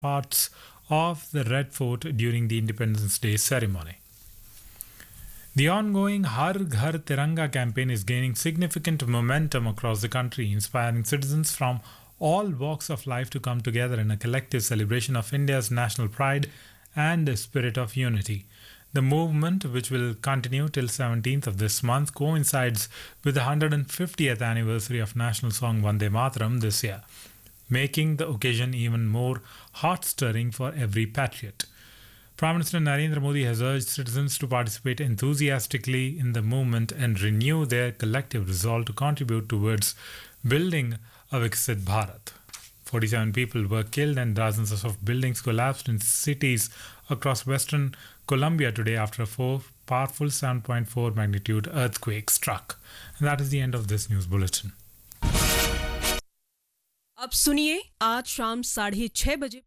parts of the Red Fort during the Independence Day ceremony. The ongoing Har Ghar Tiranga campaign is gaining significant momentum across the country, inspiring citizens from all walks of life to come together in a collective celebration of India's national pride and a spirit of unity. The movement, which will continue till 17th of this month, coincides with the 150th anniversary of national song Vande Mataram this year, making the occasion even more heart-stirring for every patriot. Prime Minister Narendra Modi has urged citizens to participate enthusiastically in the movement and renew their collective resolve to contribute towards building a Viksit Bharat. 47 people were killed and dozens of buildings collapsed in cities across western Colombia today after a four powerful 7.4 magnitude earthquake struck. And that is the end of this news bulletin. अब सुनिए आज शाम साढ़े छह बजे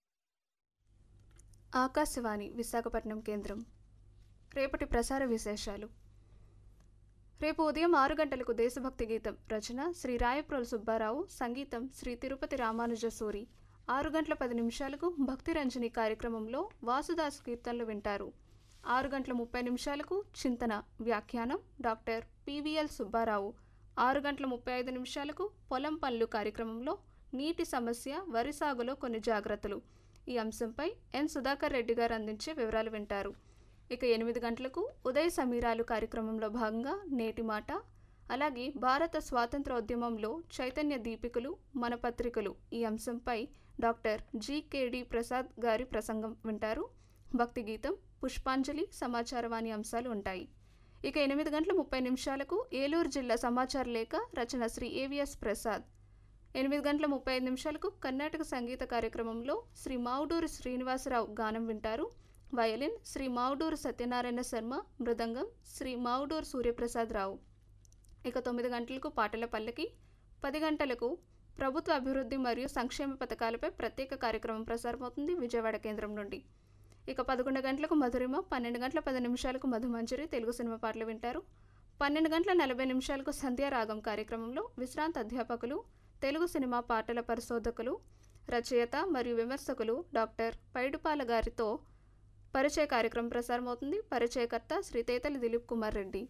ఆకాశవాణి విశాఖపట్నం కేంద్రం రేపటి ప్రసార విశేషాలు రేపు ఉదయం ఆరు గంటలకు దేశభక్తి గీతం రచన శ్రీ రాయప్రోలు సుబ్బారావు సంగీతం శ్రీ తిరుపతి రామానుజ సూరి ఆరు గంటల పది నిమిషాలకు భక్తి రంజని కార్యక్రమంలో వాసుదాస్ కీర్తనలు వింటారు ఆరు గంటల ముప్పై నిమిషాలకు చింతన వ్యాఖ్యానం డాక్టర్ పివిఎల్ సుబ్బారావు ఆరు గంటల ముప్పై ఐదు నిమిషాలకు పొలం పనులు కార్యక్రమంలో నీటి సమస్య వరి సాగులో కొన్ని జాగ్రత్తలు ఈ అంశంపై ఎన్ సుధాకర్ రెడ్డి గారు అందించే వివరాలు వింటారు ఇక ఎనిమిది గంటలకు ఉదయ సమీరాలు కార్యక్రమంలో భాగంగా నేటి మాట అలాగే భారత స్వాతంత్రోద్యమంలో చైతన్య దీపికలు మన పత్రికలు ఈ అంశంపై డాక్టర్ జికేడి ప్రసాద్ గారి ప్రసంగం వింటారు భక్తి గీతం పుష్పాంజలి సమాచారవాణి అంశాలు ఉంటాయి ఇక ఎనిమిది గంటల ముప్పై నిమిషాలకు ఏలూరు జిల్లా సమాచార లేఖ రచన శ్రీ ఏవిఎస్ ప్రసాద్ ఎనిమిది గంటల ముప్పై ఐదు నిమిషాలకు కర్ణాటక సంగీత కార్యక్రమంలో శ్రీ మావుడూరు శ్రీనివాసరావు గానం వింటారు వయలిన్ శ్రీ మావుడూరు సత్యనారాయణ శర్మ మృదంగం శ్రీ మావుడూరు సూర్యప్రసాద్ రావు ఇక తొమ్మిది గంటలకు పాటల పల్లకి పది గంటలకు ప్రభుత్వ అభివృద్ధి మరియు సంక్షేమ పథకాలపై ప్రత్యేక కార్యక్రమం ప్రసారమవుతుంది విజయవాడ కేంద్రం నుండి ఇక పదకొండు గంటలకు మధురిమ పన్నెండు గంటల పది నిమిషాలకు మధుమంజరి తెలుగు సినిమా పాటలు వింటారు పన్నెండు గంటల నలభై నిమిషాలకు సంధ్యారాగం కార్యక్రమంలో విశ్రాంత అధ్యాపకులు తెలుగు సినిమా పాటల పరిశోధకులు రచయిత మరియు విమర్శకులు డాక్టర్ పైడుపాల గారితో పరిచయ కార్యక్రమం ప్రసారమవుతుంది పరిచయకర్త శ్రీ తేతలి దిలీప్ కుమార్ రెడ్డి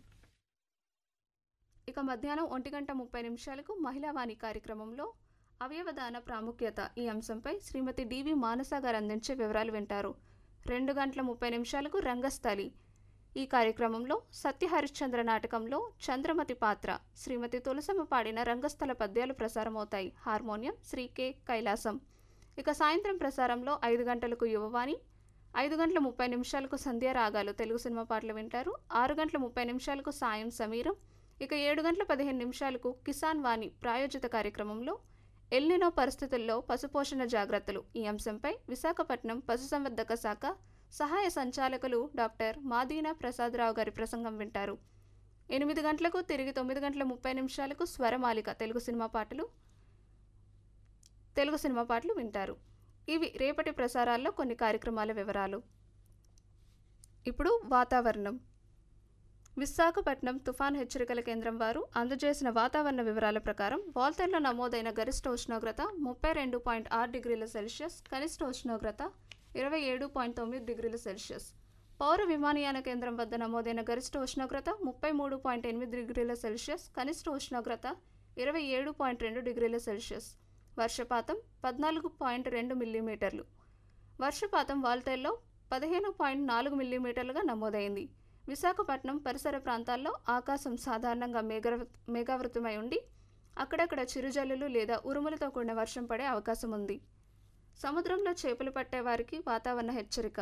ఇక మధ్యాహ్నం ఒంటి గంట ముప్పై నిమిషాలకు మహిళావాణి కార్యక్రమంలో అవయవదాన ప్రాముఖ్యత ఈ అంశంపై శ్రీమతి డివి మానస గారు అందించే వివరాలు వింటారు రెండు గంటల ముప్పై నిమిషాలకు రంగస్థలి ఈ కార్యక్రమంలో సత్య హరిశ్చంద్ర నాటకంలో చంద్రమతి పాత్ర శ్రీమతి తులసమ్మ పాడిన రంగస్థల పద్యాలు ప్రసారమవుతాయి హార్మోనియం శ్రీ కె కైలాసం ఇక సాయంత్రం ప్రసారంలో ఐదు గంటలకు యువవాణి ఐదు గంటల ముప్పై నిమిషాలకు సంధ్యా రాగాలు తెలుగు సినిమా పాటలు వింటారు ఆరు గంటల ముప్పై నిమిషాలకు సాయం సమీరం ఇక ఏడు గంటల పదిహేను నిమిషాలకు కిసాన్ వాణి ప్రాయోజిత కార్యక్రమంలో ఎల్నినో పరిస్థితుల్లో పశుపోషణ జాగ్రత్తలు ఈ అంశంపై విశాఖపట్నం పశుసంవర్ధక శాఖ సహాయ సంచాలకులు డాక్టర్ మాదీనా ప్రసాదరావు గారి ప్రసంగం వింటారు ఎనిమిది గంటలకు తిరిగి తొమ్మిది గంటల ముప్పై నిమిషాలకు స్వరమాలిక తెలుగు సినిమా పాటలు తెలుగు సినిమా పాటలు వింటారు ఇవి రేపటి ప్రసారాల్లో కొన్ని కార్యక్రమాల వివరాలు ఇప్పుడు వాతావరణం విశాఖపట్నం తుఫాన్ హెచ్చరికల కేంద్రం వారు అందజేసిన వాతావరణ వివరాల ప్రకారం వాల్తెర్లో నమోదైన గరిష్ట ఉష్ణోగ్రత ముప్పై రెండు పాయింట్ ఆరు డిగ్రీల సెల్సియస్ కనిష్ట ఉష్ణోగ్రత ఇరవై ఏడు పాయింట్ తొమ్మిది డిగ్రీల సెల్సియస్ పౌర విమానయాన కేంద్రం వద్ద నమోదైన గరిష్ట ఉష్ణోగ్రత ముప్పై మూడు పాయింట్ ఎనిమిది డిగ్రీల సెల్సియస్ కనిష్ట ఉష్ణోగ్రత ఇరవై ఏడు పాయింట్ రెండు డిగ్రీల సెల్సియస్ వర్షపాతం పద్నాలుగు పాయింట్ రెండు మిల్లీమీటర్లు వర్షపాతం వాల్తేల్లో పదిహేను పాయింట్ నాలుగు మిల్లీమీటర్లుగా నమోదైంది విశాఖపట్నం పరిసర ప్రాంతాల్లో ఆకాశం సాధారణంగా మేఘ మేఘావృతమై ఉండి అక్కడక్కడ చిరుజల్లులు లేదా ఉరుములతో కూడిన వర్షం పడే అవకాశం ఉంది సముద్రంలో చేపలు పట్టే వారికి వాతావరణ హెచ్చరిక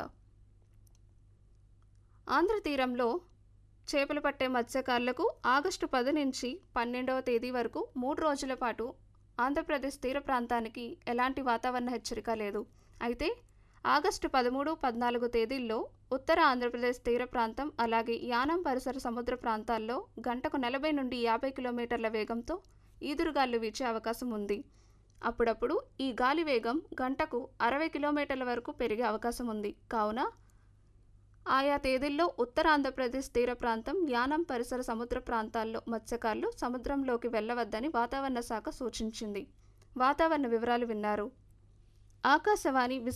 ఆంధ్ర తీరంలో చేపలు పట్టే మత్స్యకారులకు ఆగస్టు పది నుంచి పన్నెండవ తేదీ వరకు మూడు రోజుల పాటు ఆంధ్రప్రదేశ్ తీర ప్రాంతానికి ఎలాంటి వాతావరణ హెచ్చరిక లేదు అయితే ఆగస్టు పదమూడు పద్నాలుగు తేదీల్లో ఉత్తర ఆంధ్రప్రదేశ్ తీర ప్రాంతం అలాగే యానం పరిసర సముద్ర ప్రాంతాల్లో గంటకు నలభై నుండి యాభై కిలోమీటర్ల వేగంతో ఈదురుగాలు వీచే అవకాశం ఉంది అప్పుడప్పుడు ఈ గాలి వేగం గంటకు అరవై కిలోమీటర్ల వరకు పెరిగే అవకాశం ఉంది కావున ఆయా తేదీల్లో ఉత్తర ఆంధ్రప్రదేశ్ తీర ప్రాంతం యానం పరిసర సముద్ర ప్రాంతాల్లో మత్స్యకారులు సముద్రంలోకి వెళ్ళవద్దని వాతావరణ శాఖ సూచించింది వాతావరణ వివరాలు విన్నారు ఆకాశవాణి